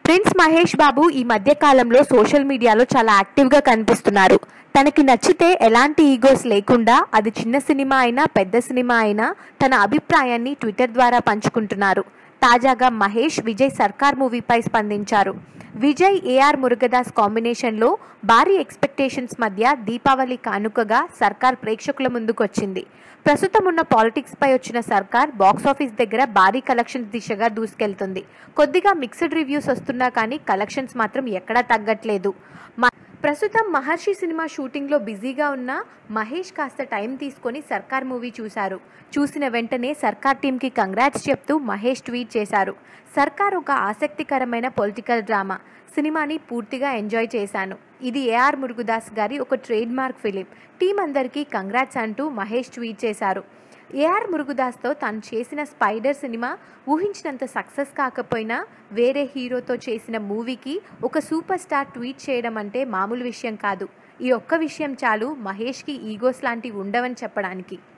prince Mahesh బాబు ఈ మధ్య కాలంలో సోషల్ మీడియాలో చాలా యాక్టివ్గా కనిపిస్తున్నారు తనకి నచ్చితే ఎలాంటి ఈగోస్ లేకుండా అది చిన్న సినిమా అయినా పెద్ద సినిమా అయినా తన అభిప్రాయాన్ని ట్విట్టర్ ద్వారా పంచుకుంటున్నారు తాజాగా మహేష్ విజయ్ సర్కార్ మూవీపై స్పందించారు విజయ్ ఏఆర్ మురుగదాస్ కాంబినేషన్లో భారీ ఎక్స్పెక్టేషన్స్ మధ్య దీపావళి కానుకగా సర్కార్ ప్రేక్షకుల ముందుకొచ్చింది ప్రస్తుతం ఉన్న పాలిటిక్స్ పై వచ్చిన సర్కార్ బాక్సాఫీస్ దగ్గర భారీ కలెక్షన్స్ దిశగా దూసుకెళ్తుంది కొద్దిగా మిక్స్డ్ రివ్యూస్ వస్తున్నా కానీ కలెక్షన్స్ మాత్రం ఎక్కడా తగ్గట్లేదు మ- ప్రస్తుతం మహర్షి సినిమా షూటింగ్లో బిజీగా ఉన్న మహేష్ కాస్త టైం తీసుకొని సర్కార్ మూవీ చూశారు చూసిన వెంటనే సర్కార్ టీంకి కంగ్రాట్స్ చెప్తూ మహేష్ ట్వీట్ చేశారు సర్కార్ ఒక ఆసక్తికరమైన పొలిటికల్ డ్రామా సినిమాని పూర్తిగా ఎంజాయ్ చేశాను ఇది ఏఆర్ మురుగుదాస్ గారి ఒక ట్రేడ్ మార్క్ ఫిలిం టీం అందరికీ కంగ్రాట్స్ అంటూ మహేష్ ట్వీట్ చేశారు ఏఆర్ మురుగుదాస్తో తను చేసిన స్పైడర్ సినిమా ఊహించినంత సక్సెస్ కాకపోయినా వేరే హీరోతో చేసిన మూవీకి ఒక సూపర్ స్టార్ ట్వీట్ చేయడం అంటే మామూలు విషయం కాదు ఈ ఒక్క విషయం చాలు మహేష్కి ఈగోస్ లాంటివి ఉండవని చెప్పడానికి